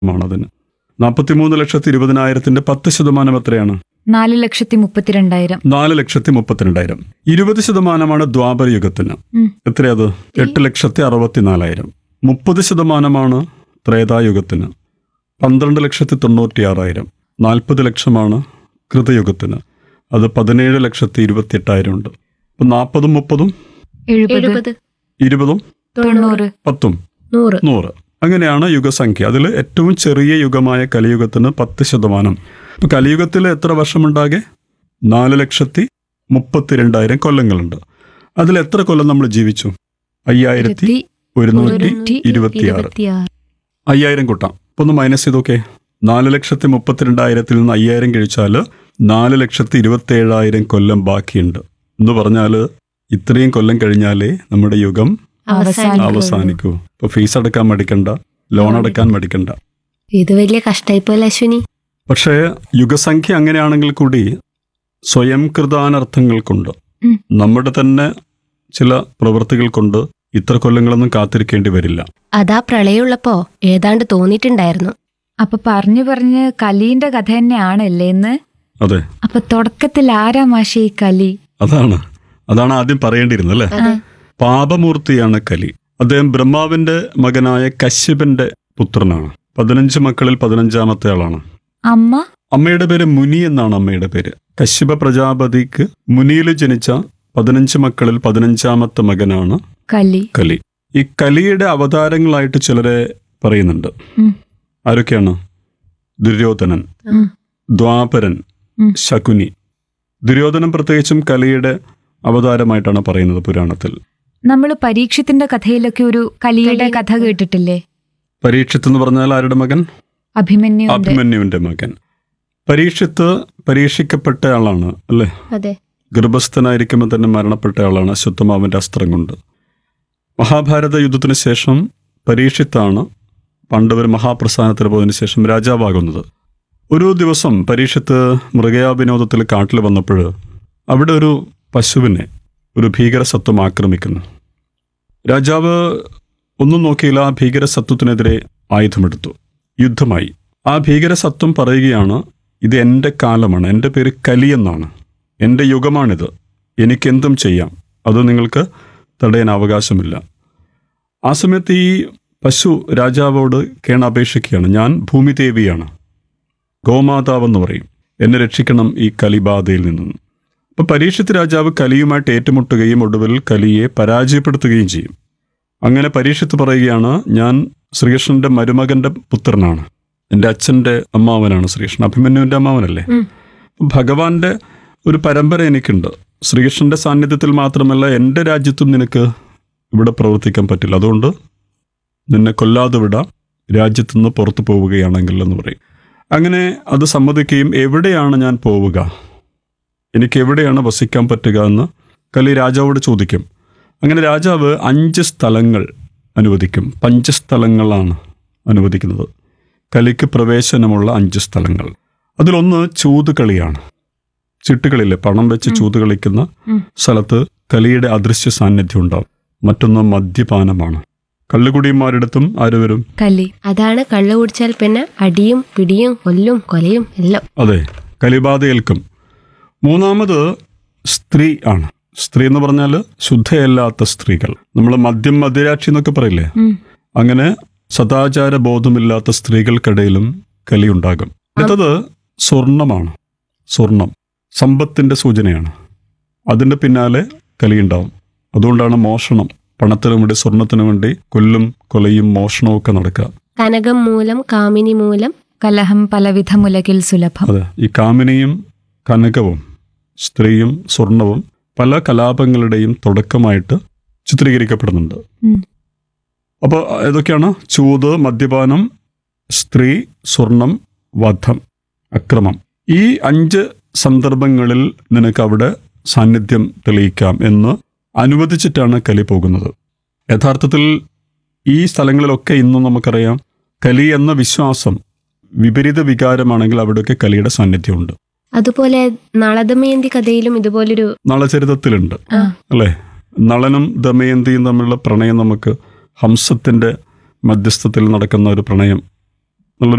അതിന് നാൽപ്പത്തിമൂന്ന് ലക്ഷത്തി ഇരുപതിനായിരത്തിന്റെ പത്ത് ശതമാനം എത്രയാണ് നാല് ലക്ഷത്തി മുപ്പത്തിരണ്ടായിരം നാല് ലക്ഷത്തി മുപ്പത്തിരണ്ടായിരം ഇരുപത് ശതമാനമാണ് ദ്വാപര യുഗത്തിന് ഉം. എത്രയത് എട്ട് ലക്ഷത്തി അറുപത്തിനാലായിരം മുപ്പത് ശതമാനമാണ് ത്രേതായുഗത്തിന് പന്ത്രണ്ട് ലക്ഷത്തി തൊണ്ണൂറ്റിയാറായിരം നാൽപ്പത് ലക്ഷമാണ് കൃതയുഗത്തിന് അത് പതിനേഴ് ലക്ഷത്തി ഇരുപത്തി എട്ടായിരം ഉണ്ട് അപ്പം നാൽപ്പതും മുപ്പതും എഴുപത് എഴുപത് ഇരുപതും തൊണ്ണൂറ് പത്തും നൂറ് നൂറ് അങ്ങനെയാണ് യുഗസംഖ്യ അതിൽ ഏറ്റവും ചെറിയ യുഗമായ കലിയുഗത്തിന് പത്ത് ശതമാനം ഇപ്പൊ കലിയുഗത്തിൽ എത്ര വർഷമുണ്ടാകെ നാല് ലക്ഷത്തി മുപ്പത്തിരണ്ടായിരം കൊല്ലങ്ങളുണ്ട് അതിൽ എത്ര കൊല്ലം നമ്മൾ ജീവിച്ചു അയ്യായിരത്തി ഇരുപത്തി ഒരുന്നൂറ്റി ഒരുന്നൂറ്റി ഇരുപത്തിയാറ് ഇരുപത്തിയാറ് അയ്യായിരം കൂട്ടാം അപ്പൊ ഒന്ന് മൈനസ് ചെയ്തൊക്കെ നാല് ലക്ഷത്തി മുപ്പത്തിരണ്ടായിരത്തിൽ നിന്ന് അയ്യായിരം കഴിച്ചാൽ നാല് ലക്ഷത്തി ഇരുപത്തി ഏഴായിരം കൊല്ലം ബാക്കിയുണ്ട് എന്ന് പറഞ്ഞാൽ ഇത്രയും കൊല്ലം കഴിഞ്ഞാലേ നമ്മുടെ യുഗം അവസാനിക്കും. അവസാനിക്കൂ ഇപ്പൊ ഫീസ് അടക്കാൻ മടിക്കണ്ട ലോൺ അടക്കാൻ മടിക്കണ്ട ഇത് വലിയ കഷ്ടായിപ്പോലെ അശ്വിനി പക്ഷേ യുഗസംഖ്യ അങ്ങനെയാണെങ്കിൽ കൂടി സ്വയം കൃതാനർത്ഥങ്ങൾ കൊണ്ട് ഉം. നമ്മുടെ തന്നെ ചില പ്രവൃത്തികൾ കൊണ്ട് ഇത്ര കൊല്ലങ്ങളൊന്നും കാത്തിരിക്കേണ്ടി വരില്ല അതാ പ്രളയമുള്ളപ്പോ ഏതാണ്ട് തോന്നിയിട്ടുണ്ടായിരുന്നു അപ്പൊ പറഞ്ഞു പറഞ്ഞ് കലീന്റെ കഥ തന്നെയാണല്ലേ ഇന്ന് അതെ അപ്പൊ തുടക്കത്തിൽ ആരാ മാഷെ ഈ കലി അതാണ് അതാണ് ആദ്യം പറയേണ്ടിയിരുന്നത് അല്ലേ അതെ പാപമൂർത്തിയാണ് കലി അദ്ദേഹം ബ്രഹ്മാവിന്റെ മകനായ കശ്യപന്റെ പുത്രനാണ് പതിനഞ്ച് മക്കളിൽ പതിനഞ്ചാമത്തെ ആളാണ് അമ്മ അമ്മയുടെ പേര് മുനി എന്നാണ് അമ്മയുടെ പേര് കശ്യപ പ്രജാപതിക്ക് മുനിയിൽ ജനിച്ച പതിനഞ്ച് മക്കളിൽ പതിനഞ്ചാമത്തെ മകനാണ് കലി കലി ഈ കലിയുടെ അവതാരങ്ങളായിട്ട് ചിലരെ പറയുന്നുണ്ട് ഉം. ആരൊക്കെയാണ് ദുര്യോധനൻ ഉം. ദ്വാപരൻ ഉം. ശകുനി ദുര്യോധനൻ പ്രത്യേകിച്ചും കലിയുടെ അവതാരമായിട്ടാണ് പറയുന്നത് പുരാണത്തിൽ നമ്മൾ പരീക്ഷത്തിന്റെ കഥയിലൊക്കെ ഒരു കലിയുടെ കഥ കേട്ടിട്ടില്ലേ പരീക്ഷത്ത് എന്ന് പറഞ്ഞാൽ ആരുടെ മകൻ അഭിമന്യുവിന്റെ അഭിമന്യുവിന്റെ മകൻ പരീക്ഷത്ത് പരീക്ഷിക്കപ്പെട്ട ആളാണ് അല്ലേ അതെ ഗർഭസ്ഥനായിരിക്കുമ്പോൾ തന്നെ മരണപ്പെട്ട ആളാണ് അശ്വത്ഥമാവിന്റെ അസ്ത്രം കൊണ്ട് മഹാഭാരത യുദ്ധത്തിന് ശേഷം പരീക്ഷിത്താണ് പണ്ടവർ മഹാപ്രസ്ഥാനത്തിന് പോയതിനു ശേഷം രാജാവാകുന്നത് ഒരു ദിവസം പരീക്ഷത്ത് മൃഗയാവിനോദത്തിൽ കാട്ടിൽ വന്നപ്പോൾ അവിടെ ഒരു പശുവിനെ ഒരു ഭീകരസത്വം ആക്രമിക്കുന്നു രാജാവ് ഒന്നും നോക്കിയില്ല ആ ഭീകരസത്വത്തിനെതിരെ ആയുധമെടുത്തു യുദ്ധമായി ആ ഭീകരസത്വം പറയുകയാണ് ഇത് എൻ്റെ കാലമാണ് എൻ്റെ പേര് കലി എന്നാണ് എൻ്റെ യുഗമാണിത് എനിക്കെന്തും ചെയ്യാം അത് നിങ്ങൾക്ക് തടയാൻ അവകാശമില്ല ആ സമയത്ത് ഈ പശു രാജാവോട് കേണപേക്ഷിക്കുകയാണ് ഞാൻ ഭൂമിദേവിയാണ് ഗോമാതാവെന്ന് പറയും എന്നെ രക്ഷിക്കണം ഈ കലിബാധയിൽ നിന്നും അപ്പം പരീക്ഷത്ത് രാജാവ് കലിയുമായിട്ട് ഏറ്റുമുട്ടുകയും ഒടുവിൽ കലിയെ പരാജയപ്പെടുത്തുകയും ചെയ്യും അങ്ങനെ പരീക്ഷത്ത് പറയുകയാണ് ഞാൻ ശ്രീകൃഷ്ണന്റെ മരുമകന്റെ പുത്രനാണ് എൻ്റെ അച്ഛൻ്റെ അമ്മാവനാണ് ശ്രീകൃഷ്ണൻ അഭിമന്യുവിൻ്റെ അമ്മാവനല്ലേ ഉം. ഭഗവാന്റെ ഒരു പരമ്പര എനിക്കുണ്ട് ശ്രീകൃഷ്ണന്റെ സാന്നിധ്യത്തിൽ മാത്രമല്ല എൻ്റെ രാജ്യത്തും നിനക്ക് ഇവിടെ പ്രവർത്തിക്കാൻ പറ്റില്ല അതുകൊണ്ട് നിന്നെ കൊല്ലാതെ വിടാം രാജ്യത്തു നിന്ന് പുറത്തു പോവുകയാണെങ്കിൽ എന്ന് പറയും അങ്ങനെ അത് സമ്മതിക്കുകയും എവിടെയാണ് ഞാൻ പോവുക എനിക്ക് എവിടെയാണ് വസിക്കാൻ പറ്റുക എന്ന് കലി രാജാവോട് ചോദിക്കും അങ്ങനെ രാജാവ് അഞ്ച് സ്ഥലങ്ങൾ അനുവദിക്കും പഞ്ചസ്ഥലങ്ങളാണ് അനുവദിക്കുന്നത് കലിക്ക് പ്രവേശനമുള്ള അഞ്ച് സ്ഥലങ്ങൾ അതിലൊന്ന് ചൂതുകളിയാണ് ചിട്ടുകളില്ലേ പണം വെച്ച് ചൂത് കളിക്കുന്ന ഉം. സ്ഥലത്ത് കലിയുടെ അദൃശ്യ സാന്നിധ്യം ഉണ്ടാവും മറ്റൊന്ന് മദ്യപാനമാണ് കള്ളുകുടിയന്മാരിടത്തും ആര് വരും കലി അതാണ് കള്ളു കുടിച്ചാൽ പിന്നെ അടിയും പിടിയും കൊല്ലും കൊലയും എല്ലാം അതെ കലിബാധ ഏൽക്കും മൂന്നാമത് സ്ത്രീ ആണ് സ്ത്രീ എന്ന് പറഞ്ഞാൽ ശുദ്ധയല്ലാത്ത സ്ത്രീകൾ നമ്മൾ മദ്യം മദ്യരാക്ഷി എന്നൊക്കെ പറയില്ലേ ഉം. അങ്ങനെ സദാചാര ബോധമില്ലാത്ത സ്ത്രീകൾക്കിടയിലും കലി ഉണ്ടാകും അടുത്തത് സ്വർണമാണ് സ്വർണം സമ്പത്തിന്റെ സൂചനയാണ് അതിന്റെ പിന്നാലെ കലിയുണ്ടാവും അതുകൊണ്ടാണ് മോഷണം പണത്തിനു വേണ്ടി സ്വർണത്തിനു വേണ്ടി കൊല്ലും കൊലയും മോഷണവും ഒക്കെ നടക്കുക കനകം മൂലം കാമിനി മൂലം കലഹം പലവിധ മുലകിൽ സുലഭം അതെ ഈ കാമിനിയും കനകവും സ്ത്രീയും സ്വർണവും പല കലാപങ്ങളുടെയും തുടക്കമായിട്ട് ചിത്രീകരിക്കപ്പെടുന്നുണ്ട് ഉം. അപ്പോൾ ഏതൊക്കെയാണ് ചൂത് മദ്യപാനം സ്ത്രീ സ്വർണം വധം അക്രമം ഈ അഞ്ച് സന്ദർഭങ്ങളിൽ നിനക്ക് അവിടെ സാന്നിധ്യം തെളിയിക്കാം എന്ന് അനുവദിച്ചിട്ടാണ് കലി പോകുന്നത് യഥാർത്ഥത്തിൽ ഈ സ്ഥലങ്ങളിലൊക്കെ ഇന്നും നമുക്കറിയാം കലി എന്ന വിശ്വാസം വിപരീത വികാരമാണെങ്കിൽ അവിടെയൊക്കെ കലിയുടെ സാന്നിധ്യമുണ്ട് അതുപോലെ നളദമയന്തി കഥയിലും ഇതുപോലൊരു നളചരിതത്തിലുണ്ട് ആ. അല്ലേ നളനും ദമയന്തിയും തമ്മിലുള്ള പ്രണയം നമുക്ക് ഹംസത്തിന്റെ മധ്യസ്ഥത്തിൽ നടക്കുന്ന ഒരു പ്രണയം